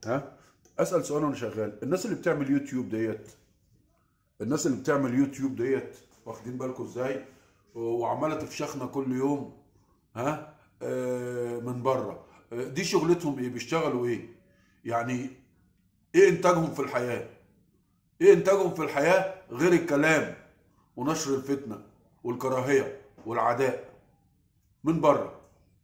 ها اسال سؤال وانا شغال الناس اللي بتعمل يوتيوب ديت الناس اللي بتعمل يوتيوب ديت واخدين بالكم ازاي وعماله تفشخنا كل يوم ها آه من بره آه دي شغلتهم ايه بيشتغلوا ايه يعني ايه انتاجهم في الحياه ايه انتاجهم في الحياه غير الكلام ونشر الفتنه والكراهيه والعداء من بره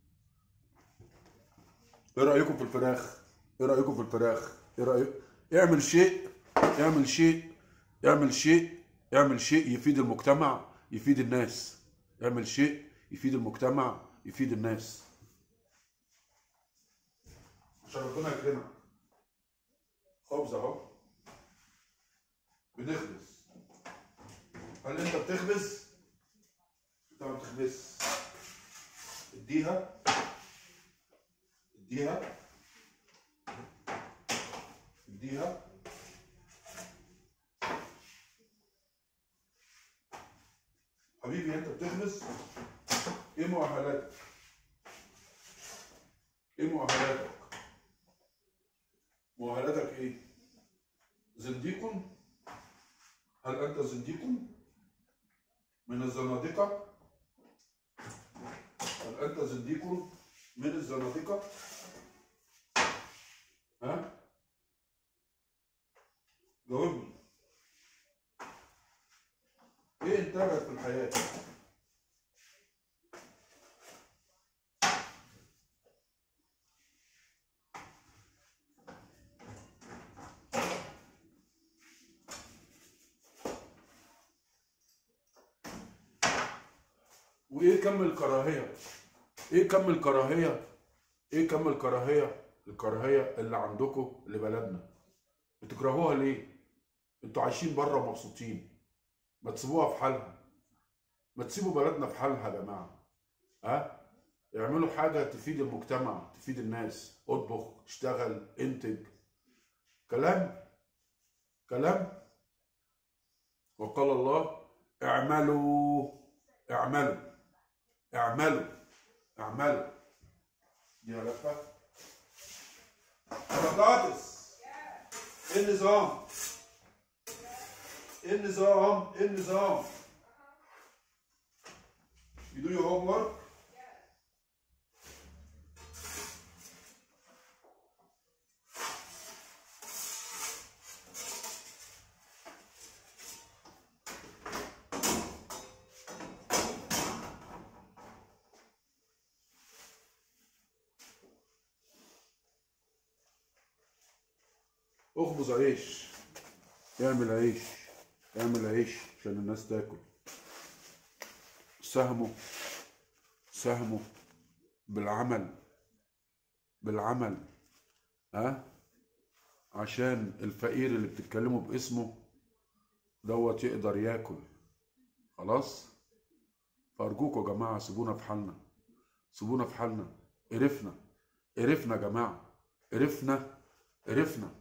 ايه رايكم في الفراخ ايه رايكم في الفراخ ايه رايك اعمل شيء اعمل شيء اعمل شيء اعمل شيء يفيد المجتمع يفيد الناس اعمل شيء يفيد المجتمع يفيد الناس عشان ربنا يكرمك خبز اهو بنخبز هل انت بتخبز؟ انت ما بتخبز اديها اديها اديها حبيبي انت بتخبز ايه مؤهلاتك ايه مؤهلاتك مؤهلاتك ايه زنديق هل انت زنديق من الزنادقه هل انت زنديق من الزنادقه ها جاوبني ايه انتاجك في الحياه وايه كم الكراهيه ايه كم الكراهيه ايه كم الكراهيه الكراهيه اللي عندكم لبلدنا بتكرهوها ليه انتوا عايشين بره مبسوطين ما تسيبوها في حالها ما تسيبوا بلدنا في حالها يا جماعه ها اعملوا حاجه تفيد المجتمع تفيد الناس اطبخ اشتغل انتج كلام كلام وقال الله اعملوا اعملوا اعملوا اعملوا دي لفه بطاطس ايه النظام ايه النظام ايه النظام You do your homework اخبز عيش اعمل عيش اعمل عيش عشان الناس تاكل ساهموا ساهموا بالعمل بالعمل ها عشان الفقير اللي بتتكلموا باسمه دوت يقدر ياكل خلاص فارجوكوا يا جماعه سيبونا في حالنا سيبونا في حالنا قرفنا قرفنا يا جماعه قرفنا قرفنا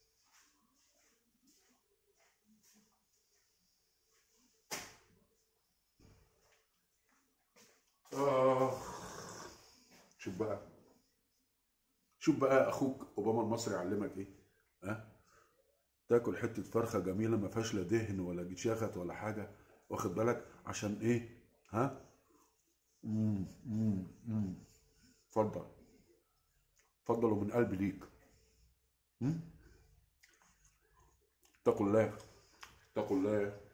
آه. شوف بقى شوف بقى اخوك اوباما المصري علمك ايه ها تاكل حته فرخه جميله ما فيهاش لا دهن ولا جشاخت ولا حاجه واخد بالك عشان ايه ها مم، مم، مم. اتفضل اتفضل ومن قلبي ليك مم؟ اتقوا الله اتقوا الله